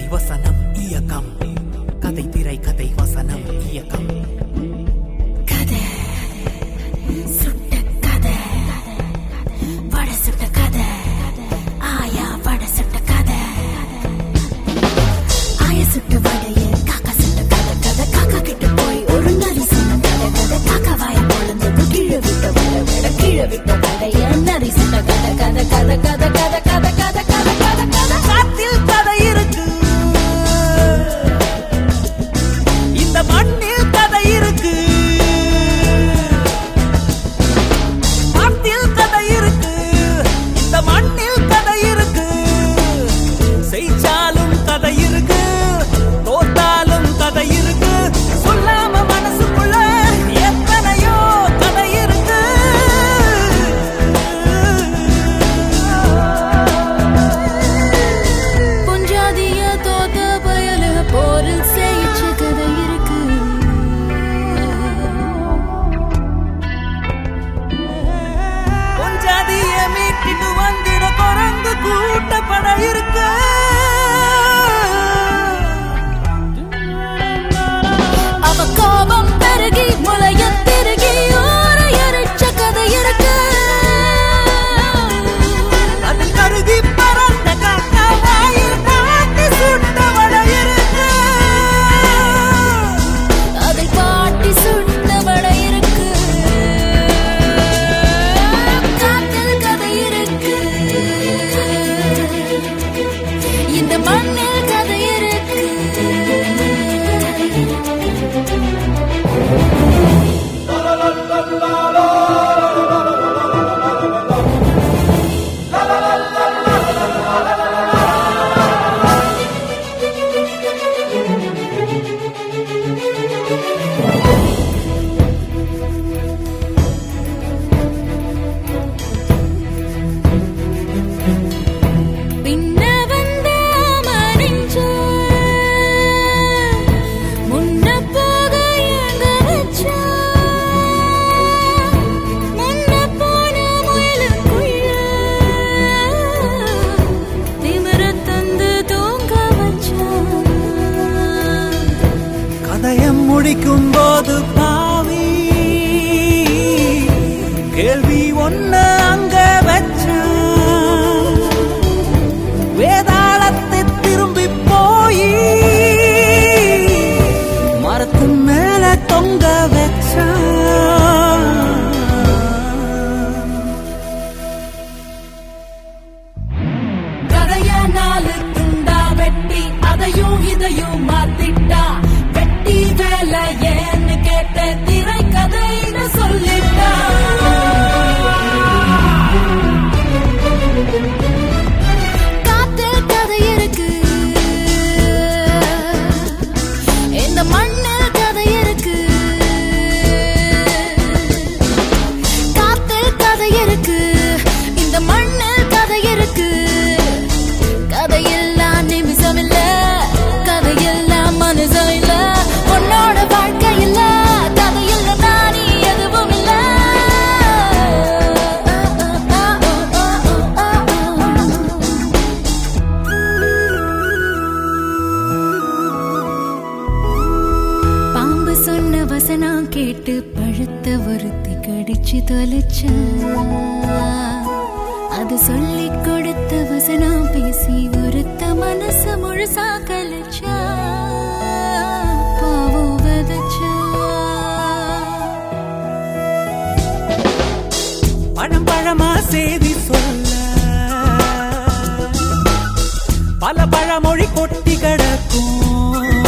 வசனம் இயக்கம் கதை திரை கதை வசனம் இயக்கம் கதை சுட்ட கதை வட சுட்ட கதை ஆயா வட சுட்ட கதை ஆய சுட்ட வடைய காக்கா சுட்ட கதை கதை காக்கா கிட்ட போய் ஒரு நரி சொன்ன கதை கதை காக்கா வாய பொழுந்தது கீழே விட்ட வடை விட கீழே விட்ட வடைய நரி சொன்ன கதை கதை கதை கதை கதை கதை கதை கதை கதை கதை காத்தில் கதை இருக்கு இந்த மண்ணில் கதை இருக்கு காத்தில் கதை இருக்கு இந்த மண்ணில் கதை இருக்கு செய்தாலும் கதை இருக்கு தோத்தாலும் கதை இருக்கு சொல்லாம மனசுக்குள்ள எத்தனையோ கதை இருக்கு பொஞ்சாதிய தோத்த பயல போரில் செய்ச்ச கதை இருக்கு பொஞ்சாதிய மீட்டிட்டு வந்திட குரங்கு கூட்டப்பட இருக்கு அவ கோபம் பெருகி முளைய திருகி ஊரை எரிச்ச கதை இருக்கு அதில் கருதி பறந்த காக்கா வாயில் காட்டி சுட்ட வடை இருக்கு அதில் பாட்டி சுட்ட வடை இருக்கு காட்டில் கதை இருக்கு இந்த மண்ணில் கதை இருக்கு பின்ன வந்த மறிஞ்ச முன்ன போக எங்க வச்ச முன்ன போன முயலுக்குள்ள திமிர தந்து தூங்க வச்ச கதையை முடிக்கும் போது பாவி கேள்வி ஒண்ணு அங்க வச்சான் வேதாளத்தை திரும்பி போய் மரத்து மேல தொங்க வச்சான் கதைய நாலு துண்டா வெட்டி அதையும் இதையும் மாத்திட்டா வெட்டி வேலை ஏன்னு கேட்ட திரை கதைன்னு சொல்லிட்டா காத்தில் கதை இருக்கு இந்த மண்ணில் கதை இருக்கு காத்தில் கதை இருக்கு இந்த மண்ணில் கதை இருக்கு கதையெல்லாம் நிமிஷம் இல்ல கதையெல்லாம் மனுஷம் இல்ல உன்னோட வாழ்க்கை இல்ல கதையில்ல நானி எதுவும் இல்ல பாம்பு சொன்ன வசனம் கேட்டு பழுத்த ஒருத்தி கடிச்சு தொலைச்சா அது சொல்லி கொடுத்த வசனம் பேசி ஒருத்த மனச முழுசா கலைச்சா பாவம் விதைச்சா பழம் பழமா செய்தி சொல்ல பல பழமொழி கொட்டி கிடக்கும்